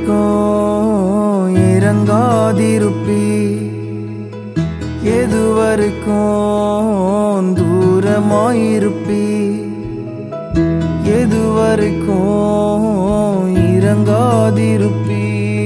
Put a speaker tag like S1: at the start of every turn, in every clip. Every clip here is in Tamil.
S1: வரைக்கும் இறங்காதிருப்பி எது வரைக்கும் தூரமாயிருப்பி எது வரைக்கும் இறங்காதிருப்பி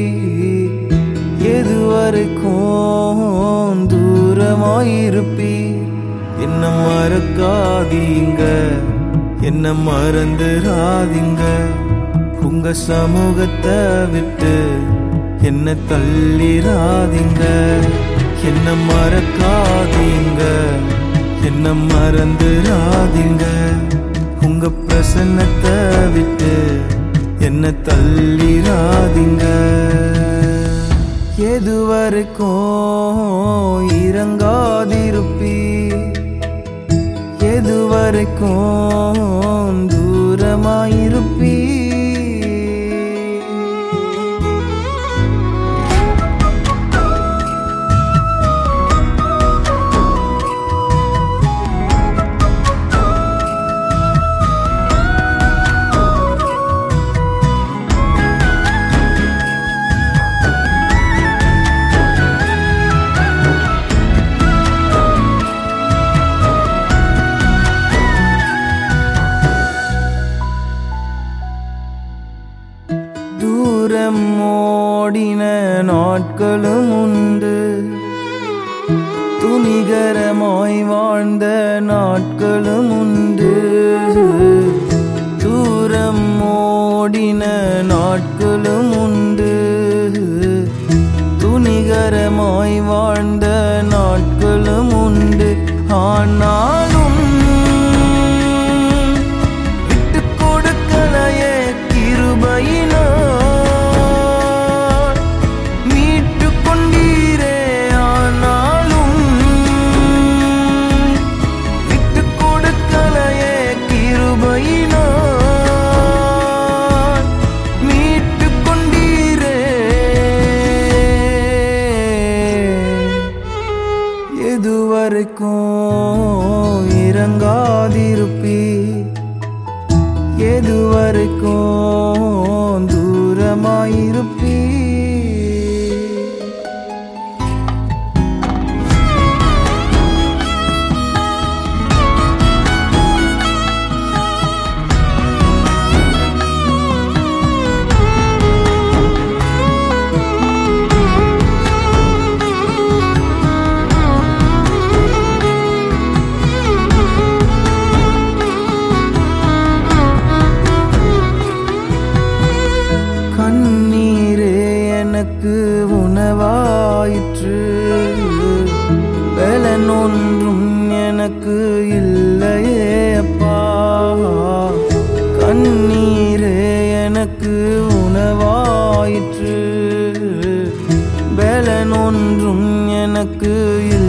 S1: எது வரைக்கும் தூரமாயிருப்பி என்ன மறக்காதீங்க என்ன மறந்துடாதீங்க உங்க சமூகத்தை விட்டு என்ன தள்ளிராதீங்க என்ன மறக்காதீங்க என்ன மறந்துடாதீங்க உங்க பிரசன்னத்தை விட்டு என்ன தள்ளிராதீங்க எது வரைக்கும் இறங்காதிருப்பி எது வரைக்கும் தூரமாயிருப்பி தூரம் ஓடின நாட்களும் உண்டு துணிகரமாய் வாழ்ந்த நாட்களும் உண்டு தூரம் ஓடின நாட்களும் உண்டு துணிகரமாய் வாழ்ந்த நாட்களும் உண்டு ஆனாலும் விட்டு கொடுக்கலையே கிருபையினார் மீட்டு கொண்டீரே ஆனாலும் விட்டு கொடுக்கலையே கிருபையினார் மீட்டு கொண்டீரே எது வரைக்கும் இறங்காதிருப்பி எது வரைக்கும் தூரமாயிருப்பி கண்ணீரே எனக்கு உணவாயிற்று பலன் ஒன்றும் எனக்கு இல்லையே அப்பா கண்ணீரே எனக்கு உணவாயிற்று பலன் ஒன்றும் எனக்கு